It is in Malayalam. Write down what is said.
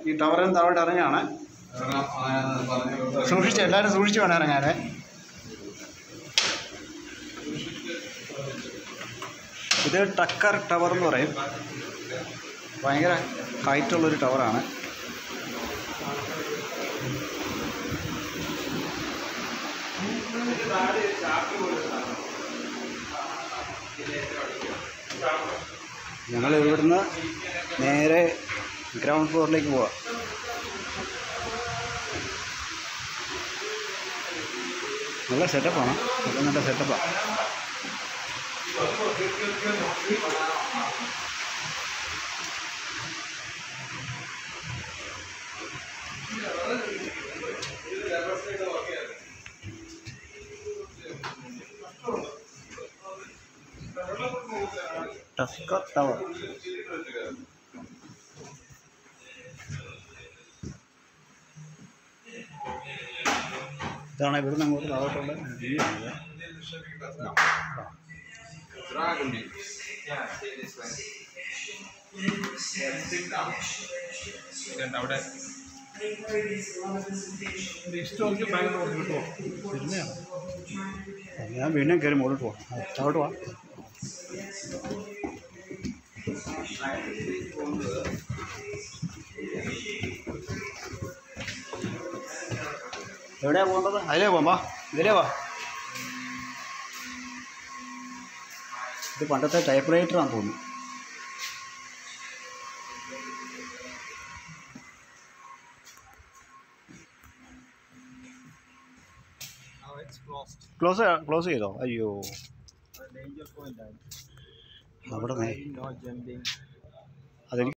ഈ ടവറിൽ നിന്ന് താഴോട്ട് ഇറങ്ങുകയാണ് സൂക്ഷിച്ച് എല്ലാവരും സൂക്ഷിച്ച് വേണം ഇറങ്ങാൻ ഇത് ടക്കർ ടവർ എന്ന് പറയും ഭയങ്കര ഹൈറ്റുള്ളൊരു ടവറാണ് ഞങ്ങൾ ഇവിടുന്ന് നേരെ ഗ്രൗണ്ട് ഫ്ലോറിലേക്ക് പോവാം നല്ല സെറ്റപ്പാണ് നല്ല നല്ല സെറ്റപ്പാണ് ടസ്കർ ടവർ ഇതാണ് ഇവിടുന്ന് അങ്ങോട്ട് താഴോട്ടുള്ള വ്യൂ ആണിത് അവിടെ സിനിമയാണ് ഞാൻ വീണ്ടും കയറി മുകളിൽ പോകാം താഴോട്ട് പോവാം എവിടെയാ പോകേണ്ടത് അതിലേ പോകാം വാ ഇതിലേ വാ ഇത് പണ്ടത്തെ ടൈപ്പ് റൈറ്ററാന്ന് തോന്നുന്നു ക്ലോസ് ക്ലോസ് ചെയ്തോ അയ്യോ അവിടെ നേ- അതെനിക്ക്